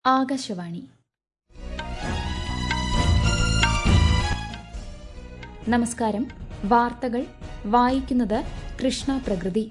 ആകാശവാണി നമസ്കാരം വാർത്തകൾ വായിക്കുന്നത് കൃഷ്ണ പ്രകൃതി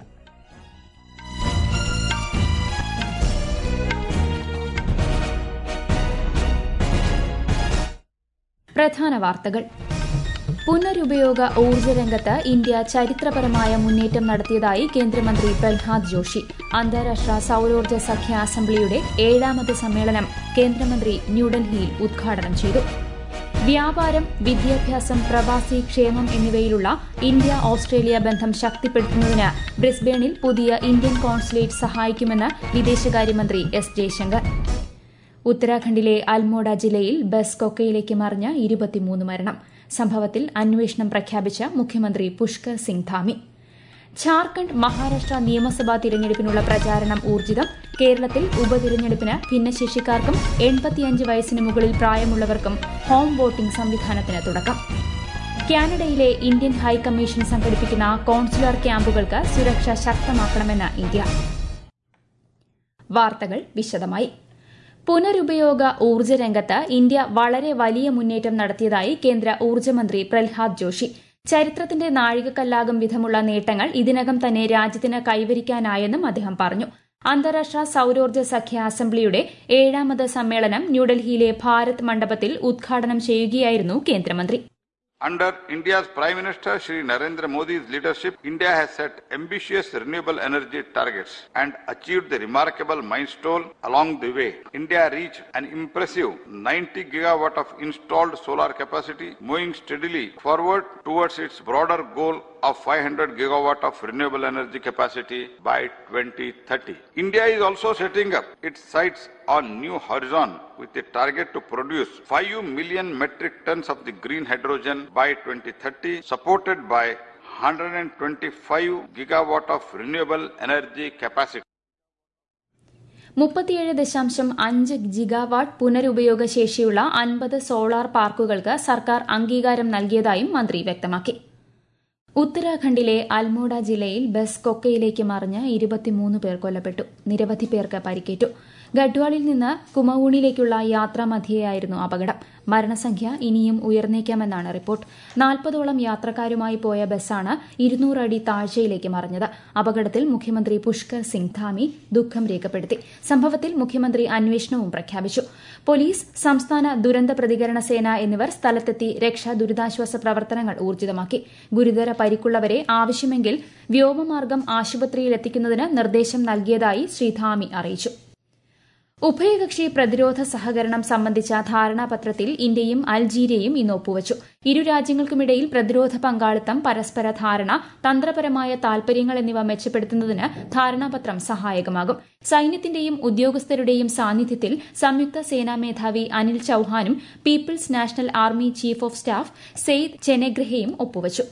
പ്രധാന വാർത്തകൾ പുനരുപയോഗ ഊർജ്ജ രംഗത്ത് ഇന്ത്യ ചരിത്രപരമായ മുന്നേറ്റം നടത്തിയതായി കേന്ദ്രമന്ത്രി പ്രഹ്ലാദ് ജോഷി അന്താരാഷ്ട്ര സൌരോർജ്ജ സഖ്യ അസംബ്ലിയുടെ ഏഴാമത് സമ്മേളനം കേന്ദ്രമന്ത്രി ന്യൂഡൽഹിയിൽ ഉദ്ഘാടനം ചെയ്തു വ്യാപാരം വിദ്യാഭ്യാസം പ്രവാസി ക്ഷേമം എന്നിവയിലുള്ള ഇന്ത്യ ഓസ്ട്രേലിയ ബന്ധം ശക്തിപ്പെടുത്തുന്നതിന് ബ്രിസ്ബേണിൽ പുതിയ ഇന്ത്യൻ കോൺസുലേറ്റ് സഹായിക്കുമെന്ന് വിദേശകാര്യമന്ത്രി എസ് ജയശങ്കർ ഉത്തരാഖണ്ഡിലെ അൽമോഡ ജില്ലയിൽ ബസ് കൊക്കയിലേക്ക് മറിഞ്ഞ് ഇരുപത്തിമൂന്ന് മരണം സംഭവത്തിൽ അന്വേഷണം പ്രഖ്യാപിച്ച മുഖ്യമന്ത്രി പുഷ്കർ സിംഗ് ധാമി ഝാർഖണ്ഡ് മഹാരാഷ്ട്ര നിയമസഭാ തിരഞ്ഞെടുപ്പിനുള്ള പ്രചാരണം ഊർജിതം കേരളത്തിൽ ഉപതിരഞ്ഞെടുപ്പിന് ഭിന്നശേഷിക്കാർക്കും എൺപത്തിയഞ്ച് വയസ്സിന് മുകളിൽ പ്രായമുള്ളവർക്കും ഹോം വോട്ടിംഗ് സംവിധാനത്തിന് തുടക്കം കാനഡയിലെ ഇന്ത്യൻ ഹൈക്കമ്മീഷൻ സംഘടിപ്പിക്കുന്ന കോൺസുലർ ക്യാമ്പുകൾക്ക് സുരക്ഷ ശക്തമാക്കണമെന്ന് ഇന്ത്യ വാർത്തകൾ വിശദമായി പുനരുപയോഗ ഊർജ്ജ രംഗത്ത് ഇന്ത്യ വളരെ വലിയ മുന്നേറ്റം നടത്തിയതായി കേന്ദ്ര ഊർജ്ജമന്ത്രി പ്രഹ്ലാദ് ജോഷി ചരിത്രത്തിന്റെ നാഴികക്കല്ലാകും വിധമുള്ള നേട്ടങ്ങൾ ഇതിനകം തന്നെ രാജ്യത്തിന് കൈവരിക്കാനായെന്നും അദ്ദേഹം പറഞ്ഞു അന്താരാഷ്ട്ര സൌരോർജ്ജ സഖ്യ അസംബ്ലിയുടെ ഏഴാമത് സമ്മേളനം ന്യൂഡൽഹിയിലെ ഭാരത് മണ്ഡപത്തിൽ ഉദ്ഘാടനം ചെയ്യുകയായിരുന്നു കേന്ദ്രമന്ത്രി Under India's Prime Minister Shri Narendra Modi's leadership, India has set ambitious renewable energy targets and achieved the remarkable milestone along the way. India reached an impressive 90 gigawatt of installed solar capacity, moving steadily forward towards its broader goal of 500 gigawatt of renewable energy capacity by 2030. India is also setting up its sights on new horizon with a target to produce 5 million metric tons of the green hydrogen by 2030 supported by 125 gigawatt of renewable energy capacity. മുപ്പത്തിയേഴ് ദശാംശം അഞ്ച് gigawatt പുനരുപയോഗ ശേഷിയുള്ള അൻപത് solar പാർക്കുകൾക്ക് സർക്കാർ അംഗീകാരം നൽകിയതായും മന്ത്രി വ്യക്തമാക്കി ഉത്തരാഖണ്ഡിലെ അൽമോഡ ജില്ലയിൽ ബസ് കൊക്കയിലേക്ക് മറിഞ്ഞ് ഇരുപത്തിമൂന്ന് പേർ കൊല്ലപ്പെട്ടു നിരവധി പേർക്ക് പരിക്കേറ്റു ഗഡ്വാളിൽ നിന്ന് കുമവൂണിലേക്കുള്ള യാത്രാമധ്യേയായിരുന്നു അപകടം മരണസംഖ്യ ഇനിയും ഉയർന്നേക്കാമെന്നാണ് റിപ്പോർട്ട് നാൽപ്പതോളം യാത്രക്കാരുമായി പോയ ബസ്സാണ് ഇരുന്നൂറ് അടി താഴ്ചയിലേക്ക് മറിഞ്ഞത് അപകടത്തിൽ മുഖ്യമന്ത്രി പുഷ്കർ സിംഗ് ധാമി ദുഃഖം രേഖപ്പെടുത്തി സംഭവത്തിൽ മുഖ്യമന്ത്രി അന്വേഷണവും പ്രഖ്യാപിച്ചു പോലീസ് സംസ്ഥാന ദുരന്ത പ്രതികരണ സേന എന്നിവർ സ്ഥലത്തെത്തി രക്ഷാ ദുരിതാശ്വാസ പ്രവർത്തനങ്ങൾ ഊർജിതമാക്കി ഗുരുതര പരിക്കുള്ളവരെ ആവശ്യമെങ്കിൽ വ്യോമമാർഗം ആശുപത്രിയിൽ എത്തിക്കുന്നതിന് നിർദ്ദേശം നൽകിയതായി ശ്രീ ധാമി അറിയിച്ചു ഉഭയകക്ഷി പ്രതിരോധ സഹകരണം സംബന്ധിച്ച ധാരണാപത്രത്തിൽ ഇന്ത്യയും അൽജീരിയയും ഇന്ന് ഒപ്പുവച്ചു ഇരു രാജ്യങ്ങൾക്കുമിടയിൽ പ്രതിരോധ പങ്കാളിത്തം പരസ്പര ധാരണ തന്ത്രപരമായ താൽപര്യങ്ങൾ എന്നിവ മെച്ചപ്പെടുത്തുന്നതിന് ധാരണാപത്രം സഹായകമാകും സൈന്യത്തിന്റെയും ഉദ്യോഗസ്ഥരുടെയും സാന്നിധ്യത്തിൽ സംയുക്ത സേനാ മേധാവി അനിൽ ചൌഹാനും people's national army chief of staff സെയ്ദ് ചെനെഗ്രഹയും ഒപ്പുവച്ചു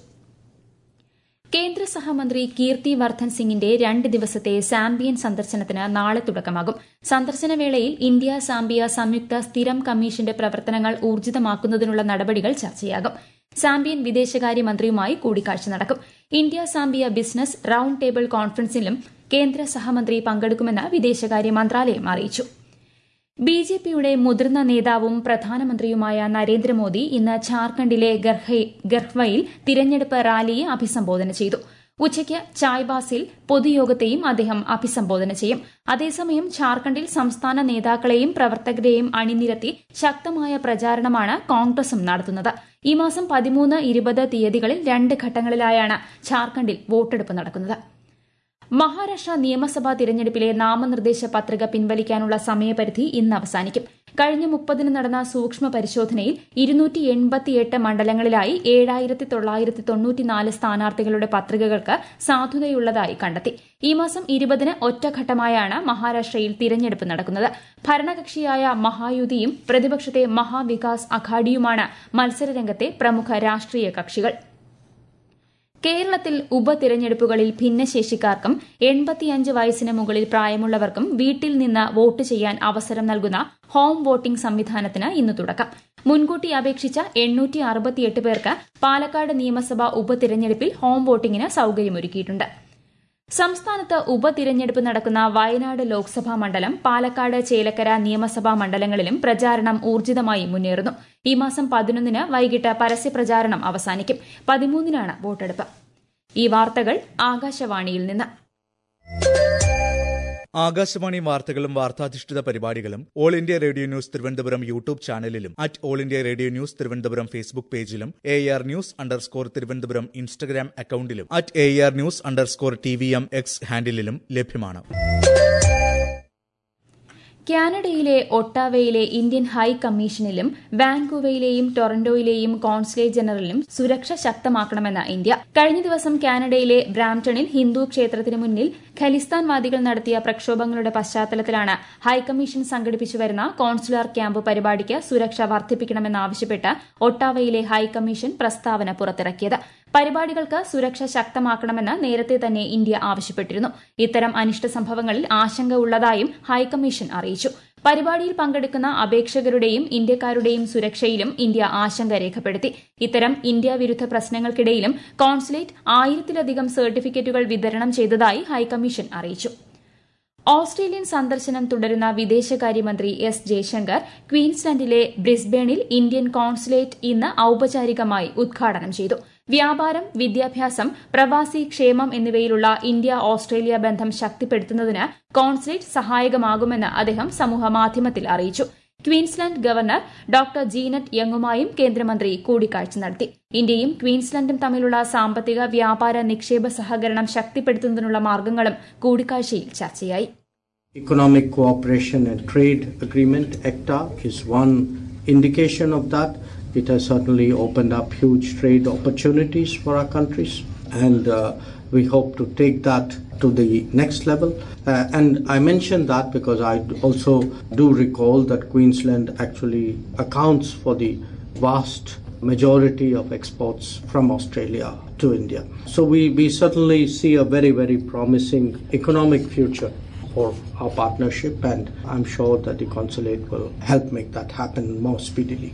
കേന്ദ്ര സഹമന്ത്രി കീർത്തി വർദ്ധൻ സിംഗിന്റെ രണ്ട് ദിവസത്തെ സാംബിയൻ സന്ദർശനത്തിന് നാളെ തുടക്കമാകും സന്ദർശനവേളയിൽ ഇന്ത്യ സാംബിയ സംയുക്ത സ്ഥിരം കമ്മീഷന്റെ പ്രവർത്തനങ്ങൾ ഊർജിതമാക്കുന്നതിനുള്ള നടപടികൾ ചർച്ചയാകും സാംബിയൻ വിദേശകാര്യമന്ത്രിയുമായി കൂടിക്കാഴ്ച നടക്കും India Zambia business round table കോൺഫറൻസിലും കേന്ദ്ര സഹമന്ത്രി പങ്കെടുക്കുമെന്ന് വിദേശകാര്യ മന്ത്രാലയം അറിയിച്ചു ബി ജെ പിയുടെ മുതിർന്ന നേതാവും പ്രധാനമന്ത്രിയുമായ നരേന്ദ്രമോദി ഇന്ന് ഝാർഖണ്ഡിലെ ഗർഹ്വയിൽ തിരഞ്ഞെടുപ്പ് റാലിയെ അഭിസംബോധന ചെയ്തു ഉച്ചയ്ക്ക് ചായ്ബാസിൽ പൊതുയോഗത്തെയും അദ്ദേഹം അഭിസംബോധന ചെയ്യും അതേസമയം ഝാർഖണ്ഡിൽ സംസ്ഥാന നേതാക്കളെയും പ്രവർത്തകരെയും അണിനിരത്തി ശക്തമായ പ്രചാരണമാണ് കോൺഗ്രസും നടത്തുന്നത് ഈ മാസം പതിമൂന്ന് ഇരുപത് തീയതികളിൽ രണ്ട് ഘട്ടങ്ങളിലായാണ് ഝാർഖണ്ഡിൽ വോട്ടെടുപ്പ് നടക്കുന്നത് മഹാരാഷ്ട്ര നിയമസഭാ തിരഞ്ഞെടുപ്പിലെ നാമനിർദ്ദേശ പത്രിക പിൻവലിക്കാനുള്ള സമയപരിധി ഇന്ന് അവസാനിക്കും കഴിഞ്ഞ മുപ്പതിന് നടന്ന സൂക്ഷ്മ പരിശോധനയിൽ ഇരുന്നൂറ്റി എൺപത്തിയെട്ട് മണ്ഡലങ്ങളിലായി ഏഴായിരത്തി തൊള്ളായിരത്തി തൊണ്ണൂറ്റിനാല് സ്ഥാനാർത്ഥികളുടെ പത്രികകൾക്ക് സാധുതയുള്ളതായി കണ്ടെത്തി ഈ മാസം ഇരുപതിന് ഒറ്റഘട്ടമായാണ് മഹാരാഷ്ട്രയിൽ തിരഞ്ഞെടുപ്പ് നടക്കുന്നത് ഭരണകക്ഷിയായ മഹായുതിയും പ്രതിപക്ഷത്തെ മഹാവികാസ് അഘാഡിയുമാണ് മത്സരരംഗത്തെ പ്രമുഖ രാഷ്ട്രീയ കക്ഷികൾ കേരളത്തിൽ ഉപതിരഞ്ഞെടുപ്പുകളിൽ ഭിന്നശേഷിക്കാർക്കും എൺപത്തിയഞ്ച് വയസ്സിന് മുകളിൽ പ്രായമുള്ളവർക്കും വീട്ടിൽ നിന്ന് വോട്ട് ചെയ്യാൻ അവസരം നൽകുന്ന ഹോം വോട്ടിംഗ് സംവിധാനത്തിന് ഇന്ന് തുടക്കം മുൻകൂട്ടി അപേക്ഷിച്ച എണ്ണൂറ്റി അറുപത്തിയെട്ട് പേർക്ക് പാലക്കാട് നിയമസഭാ ഉപതിരഞ്ഞെടുപ്പിൽ ഹോം വോട്ടിംഗിന് സൌകര്യമൊരുക്കിയിട്ടുണ്ട് സംസ്ഥാനത്ത് ഉപതിരഞ്ഞെടുപ്പ് നടക്കുന്ന വയനാട് ലോക്സഭാ മണ്ഡലം പാലക്കാട് ചേലക്കര നിയമസഭാ മണ്ഡലങ്ങളിലും പ്രചാരണം ഊർജിതമായി മുന്നേറുന്നു ഈ മാസം പതിനൊന്നിന് വൈകിട്ട് പരസ്യപ്രചാരണം അവസാനിക്കും പതിമൂന്നിനാണ് വോട്ടെടുപ്പ് ഈ വാർത്തകൾ ആകാശവാണിയിൽ നിന്ന് ആകാശവാണി വാർത്തകളും വാർത്താധിഷ്ഠിത പരിപാടികളും all India radio news Thiruvananthapuram YouTube ചാനലിലും at all India radio news Thiruvananthapuram Facebook പേജിലും A R news underscore Thiruvananthapuram Instagram അക്കൌണ്ടിലും at A R news underscore T V M X ഹാൻഡിലും ലഭ്യമാണ് കാനഡയിലെ ഒട്ടാവയിലെ ഇന്ത്യൻ ഹൈ കമ്മീഷനിലും വാൻകൂവയിലെയും ടൊറന്റോയിലെയും കോൺസുലേറ്റ് ജനറലിലും സുരക്ഷ ശക്തമാക്കണമെന്ന് ഇന്ത്യ കഴിഞ്ഞ ദിവസം കാനഡയിലെ ബ്രാംപ്ടണിൽ ഹിന്ദു ക്ഷേത്രത്തിന് മുന്നിൽ ഖലിസ്ഥാൻവാദികൾ നടത്തിയ പ്രക്ഷോഭങ്ങളുടെ പശ്ചാത്തലത്തിലാണ് ഹൈക്കമ്മീഷൻ സംഘടിപ്പിച്ചുവരുന്ന കോൺസുലാർ ക്യാമ്പ് പരിപാടിക്ക് സുരക്ഷ വർദ്ധിപ്പിക്കണമെന്നാവശ്യപ്പെട്ട് ഒട്ടാവയിലെ ഹൈക്കമ്മീഷൻ പ്രസ്താവന പുറത്തിറക്കിയത് പരിപാടികൾക്ക് സുരക്ഷ ശക്തമാക്കണമെന്ന് നേരത്തെ തന്നെ ഇന്ത്യ ആവശ്യപ്പെട്ടിരുന്നു ഇത്തരം അനിഷ്ട സംഭവങ്ങളിൽ ആശങ്ക ഉള്ളതായും ഹൈക്കമ്മീഷൻ അറിയിച്ചു പരിപാടിയിൽ പങ്കെടുക്കുന്ന അപേക്ഷകരുടെയും ഇന്ത്യക്കാരുടെയും സുരക്ഷയിലും ഇന്ത്യ ആശങ്ക രേഖപ്പെടുത്തി ഇത്തരം ഇന്ത്യ വിരുദ്ധ പ്രശ്നങ്ങൾക്കിടയിലും കോൺസുലേറ്റ് ആയിരത്തിലധികം സർട്ടിഫിക്കറ്റുകൾ വിതരണം ചെയ്തതായി ഹൈക്കമ്മീഷൻ അറിയിച്ചു ഓസ്ട്രേലിയൻ സന്ദർശനം തുടരുന്ന വിദേശകാര്യമന്ത്രി എസ് ജയശങ്കർ ക്വീൻസ്ലാൻഡിലെ ബ്രിസ്ബേണിൽ ഇന്ത്യൻ കോൺസുലേറ്റ് ഇന്ന് ഔപചാരികമായി ഉദ്ഘാടനം ചെയ്തു വ്യാപാരം വിദ്യാഭ്യാസം പ്രവാസി ക്ഷേമം എന്നിവയിലുള്ള ഇന്ത്യ ഓസ്ട്രേലിയ ബന്ധം ശക്തിപ്പെടുത്തുന്നതിന് കോൺസുലേറ്റ് സഹായകമാകുമെന്ന് അദ്ദേഹം സമൂഹമാധ്യമത്തിൽ അറിയിച്ചു ക്വീൻസ്ലാൻഡ് ഗവർണർ ഡോക്ടർ ജീനറ്റ് യങ്ങുമായും കേന്ദ്രമന്ത്രി കൂടിക്കാഴ്ച നടത്തി ഇന്ത്യയും ക്വീൻസ്ലാൻഡും തമ്മിലുള്ള സാമ്പത്തിക വ്യാപാര നിക്ഷേപ സഹകരണം ശക്തിപ്പെടുത്തുന്നതിനുള്ള മാർഗങ്ങളും കൂടിക്കാഴ്ചയിൽ ചർച്ചയായി Economic Cooperation and Trade Agreement, ECTA, is one indication of that. It has certainly opened up huge trade opportunities for our countries, and uh, we hope to take that to the next level. Uh, and I mention that because I also do recall that Queensland actually accounts for the vast majority of exports from Australia to India. So we, we certainly see a very, very promising economic future for our partnership, and I'm sure that the consulate will help make that happen more speedily.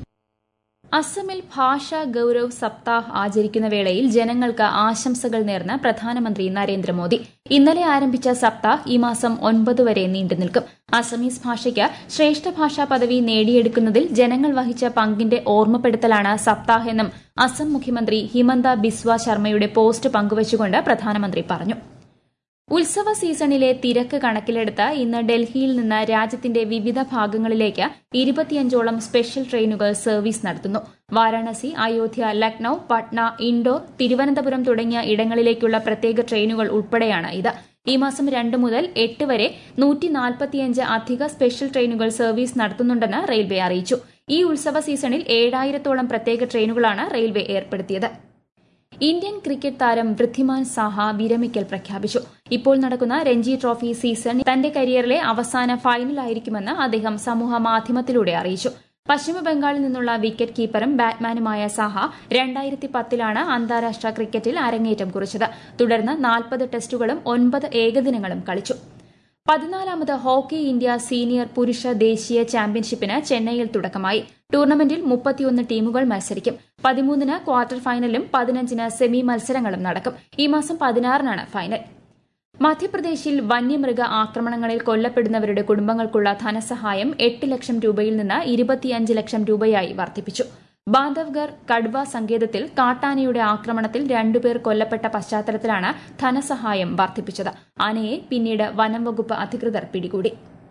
അസമിൽ ഭാഷാ ഗൌരവ് സപ്താഹ് ആചരിക്കുന്ന വേളയിൽ ജനങ്ങൾക്ക് ആശംസകൾ നേർന്ന് പ്രധാനമന്ത്രി നരേന്ദ്രമോദി ഇന്നലെ ആരംഭിച്ച സപ്താഹ് ഈ മാസം ഒൻപത് വരെ നീണ്ടുനിൽക്കും അസമീസ് ഭാഷയ്ക്ക് ശ്രേഷ്ഠ ഭാഷാ പദവി നേടിയെടുക്കുന്നതിൽ ജനങ്ങൾ വഹിച്ച പങ്കിന്റെ ഓർമ്മപ്പെടുത്തലാണ് സപ്താഹ് എന്നും അസം മുഖ്യമന്ത്രി ഹിമന്ത ബിസ്വ ശർമ്മയുടെ പോസ്റ്റ് പങ്കുവച്ചുകൊണ്ട് പ്രധാനമന്ത്രി പറഞ്ഞു ഉത്സവ സീസണിലെ തിരക്ക് കണക്കിലെടുത്ത് ഇന്ന് ഡൽഹിയിൽ നിന്ന് രാജ്യത്തിന്റെ വിവിധ ഭാഗങ്ങളിലേക്ക് ഇരുപത്തിയഞ്ചോളം സ്പെഷ്യൽ ട്രെയിനുകൾ സർവീസ് നടത്തുന്നു വാരാണസി അയോധ്യ ലക്നൌ പട്ന ഇൻഡോർ തിരുവനന്തപുരം തുടങ്ങിയ ഇടങ്ങളിലേക്കുള്ള പ്രത്യേക ട്രെയിനുകൾ ഉൾപ്പെടെയാണ് ഇത് ഈ മാസം രണ്ട് മുതൽ എട്ട് വരെ നൂറ്റി നാൽപ്പത്തിയഞ്ച് അധിക സ്പെഷ്യൽ ട്രെയിനുകൾ സർവീസ് നടത്തുന്നുണ്ടെന്ന് റെയിൽവേ അറിയിച്ചു ഈ ഉത്സവ സീസണിൽ ഏഴായിരത്തോളം പ്രത്യേക ട്രെയിനുകളാണ് റെയിൽവേ ഏർപ്പെടുത്തിയത് ഇന്ത്യൻ ക്രിക്കറ്റ് താരം വൃദ്ധിമാൻ സാഹ വിരമിക്കൽ പ്രഖ്യാപിച്ചു ഇപ്പോൾ നടക്കുന്ന രഞ്ജി ട്രോഫി സീസൺ തന്റെ കരിയറിലെ അവസാന ഫൈനലായിരിക്കുമെന്ന് അദ്ദേഹം സമൂഹ മാധ്യമത്തിലൂടെ അറിയിച്ചു പശ്ചിമബംഗാളിൽ നിന്നുള്ള വിക്കറ്റ് കീപ്പറും ബാറ്റ്മാനുമായ സാഹ രണ്ടായിരത്തി പത്തിലാണ് അന്താരാഷ്ട്ര ക്രിക്കറ്റിൽ അരങ്ങേറ്റം കുറിച്ചത് തുടർന്ന് നാൽപ്പത് ടെസ്റ്റുകളും ഒൻപത് ഏകദിനങ്ങളും കളിച്ചു പതിനാലാമത് ഹോക്കി ഇന്ത്യ സീനിയർ പുരുഷ ദേശീയ ചാമ്പ്യൻഷിപ്പിന് ചെന്നൈയിൽ തുടക്കമായി ടൂർണമെന്റിൽ മുപ്പത്തിയൊന്ന് ടീമുകൾ മത്സരിക്കും പതിമൂന്നിന് ക്വാർട്ടർ ഫൈനലും പതിനഞ്ചിന് സെമി മത്സരങ്ങളും നടക്കും ഈ മാസം പതിനാറിനാണ് ഫൈനൽ മധ്യപ്രദേശിൽ വന്യമൃഗ ആക്രമണങ്ങളിൽ കൊല്ലപ്പെടുന്നവരുടെ കുടുംബങ്ങൾക്കുള്ള ധനസഹായം എട്ട് ലക്ഷം രൂപയിൽ നിന്ന് ഇരുപത്തിയഞ്ച് ലക്ഷം രൂപയായി വർദ്ധിപ്പിച്ചു ബാന്ധവ്ഗർ കഡ്വ സങ്കേതത്തിൽ കാട്ടാനയുടെ ആക്രമണത്തിൽ രണ്ടുപേർ കൊല്ലപ്പെട്ട പശ്ചാത്തലത്തിലാണ് ധനസഹായം വർദ്ധിപ്പിച്ചത് ആനയെ പിന്നീട് വനം വകുപ്പ് അധികൃതർ പിടികൂടി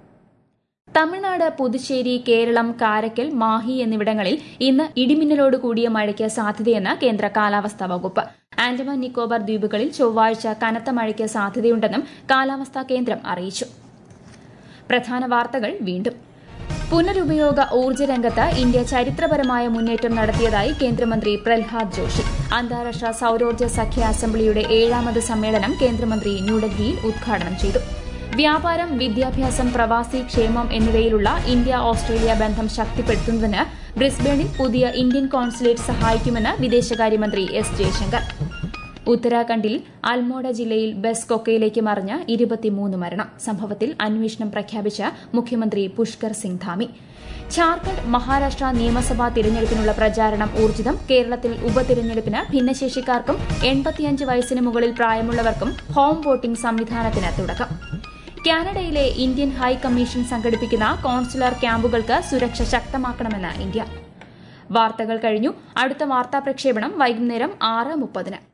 തമിഴ്നാട് പുതുച്ചേരി കേരളം കാരക്കൽ മാഹി എന്നിവിടങ്ങളിൽ ഇന്ന് ഇടിമിന്നലോട് കൂടിയ മഴയ്ക്ക് സാധ്യതയെന്ന് കേന്ദ്ര കാലാവസ്ഥാ വകുപ്പ് ആൻഡമാൻ നിക്കോബാർ ദ്വീപുകളിൽ ചൊവ്വാഴ്ച കനത്ത മഴയ്ക്ക് സാധ്യതയുണ്ടെന്നും കാലാവസ്ഥാ കേന്ദ്രം അറിയിച്ചു പ്രധാന വാർത്തകൾ വീണ്ടും പുനരുപയോഗ ഊർജ്ജ രംഗത്ത് ഇന്ത്യ ചരിത്രപരമായ മുന്നേറ്റം നടത്തിയതായി കേന്ദ്രമന്ത്രി പ്രഹ്ലാദ് ജോഷി അന്താരാഷ്ട്ര സൌരോർജ്ജ സഖ്യ അസംബ്ലിയുടെ ഏഴാമത് സമ്മേളനം കേന്ദ്രമന്ത്രി ന്യൂഡൽഹിയിൽ ഉദ്ഘാടനം ചെയ്തു വ്യാപാരം വിദ്യാഭ്യാസം പ്രവാസി ക്ഷേമം എന്നിവയിലുള്ള ഇന്ത്യ ഓസ്ട്രേലിയ ബന്ധം ഉത്തരാഖണ്ഡിൽ അൽമോഡ ജില്ലയിൽ ബസ് കൊക്കയിലേക്ക് മറിഞ്ഞ ഇരുപത്തിമൂന്ന് മരണം സംഭവത്തിൽ അന്വേഷണം പ്രഖ്യാപിച്ച മുഖ്യമന്ത്രി പുഷ്കർ സിംഗ് ധാമി ഝാർഖണ്ഡ് മഹാരാഷ്ട്ര നിയമസഭാ തിരഞ്ഞെടുപ്പിനുള്ള പ്രചാരണം ഊർജിതം കേരളത്തിൽ ഉപതിരഞ്ഞെടുപ്പിന് ഭിന്നശേഷിക്കാർക്കും എൺപത്തിയഞ്ച് വയസ്സിന് മുകളിൽ പ്രായമുള്ളവർക്കും ഹോം വോട്ടിംഗ് സംവിധാനത്തിന് തുടക്കം കാനഡയിലെ ഇന്ത്യൻ ഹൈ കമ്മീഷൻ സംഘടിപ്പിക്കുന്ന കോൺസുലർ ക്യാമ്പുകൾക്ക് സുരക്ഷ ശക്തമാക്കണമെന്ന് ഇന്ത്യ വാർത്തകൾ കഴിഞ്ഞു അടുത്ത വാർത്താ പ്രക്ഷേപണം വൈകുന്നേരം ആറ് മുപ്പതിന്